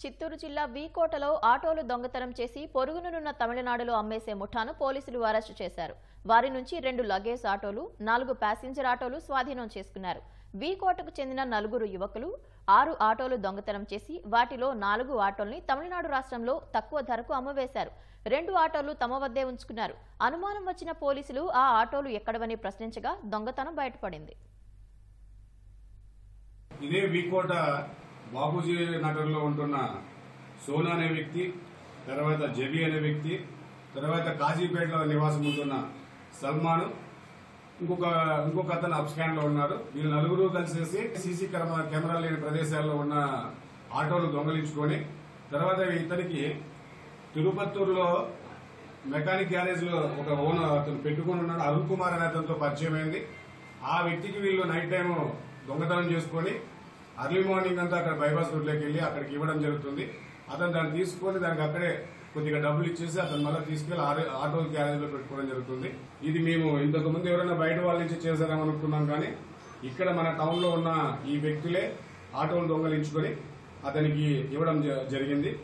చిత్తూరు జిల్లా వీకోటలో ఆటోలు దొంగతనం చేసి పొరుగునున్న తమిళనాడులో అమ్మేసే ముఠాను పోలీసులు అరెస్టు చేశారు వారి నుంచి రెండు లగేజ్ ఆటోలు నాలుగు ప్యాసింజర్ ఆటోలు స్వాధీనం చేసుకున్నారు వీకోటకు చెందిన నలుగురు యువకులు ఆరు ఆటోలు దొంగతనం చేసి వాటిలో నాలుగు ఆటోల్ని తమిళనాడు రాష్ట్రంలో తక్కువ ధరకు అమ్మవేశారు రెండు ఆటోలు తమ వద్దే ఉంచుకున్నారు అనుమానం వచ్చిన పోలీసులు ఆ ఆటోలు ఎక్కడవని ప్రశ్నించగా దొంగతనం బయటపడింది ఇదే వీకోట బాపూజీ నగర్లో ఉంటున్న సోనా అనే వ్యక్తి తర్వాత జబీ అనే వ్యక్తి తర్వాత కాజీపేటలో నివాసం ఉంటున్న సల్మాన్ ఇంకొక ఇంకొక అతను అప్స్కాన్ లో ఉన్నారు వీళ్ళు నలుగురు కలిసేసి సీసీ కెమెరా లేని ప్రదేశాల్లో ఉన్న ఆటోలు దొంగలించుకొని తర్వాత ఇతనికి తిరుపత్తూరులో మెకానిక్ గ్యారేజ్ లో ఒక ఓనర్ అతను పెట్టుకుని ఉన్నాడు అరుణ్ కుమార్ అనే అతనితో పరిచయం అయింది ఆ వ్యక్తికి వీళ్ళు నైట్ టైం దొంగతనం చేసుకొని అర్లీ మార్నింగ్ అంతా అక్కడ బైపాస్ రోడ్లోకి వెళ్ళి అక్కడికి ఇవ్వడం జరుగుతుంది అతను దాన్ని తీసుకొని దానికి అక్కడే కొద్దిగా డబ్బులు ఇచ్చేసి అతను మళ్ళీ తీసుకెళ్లి ఆరే- ఆటో గ్యారేజ్ లో పెట్టుకోవడం జరుగుతుంది ఇది మేము ఇంతకు ముందు ఎవరైనా బయట వాళ్ళ నుంచి చేశారేమో అనుకున్నాం కానీ ఇక్కడ మన టౌన్ లో ఉన్న ఈ వ్యక్తులే ఆటోలు దొంగలించుకొని అతనికి ఇవ్వడం జ- జరిగింది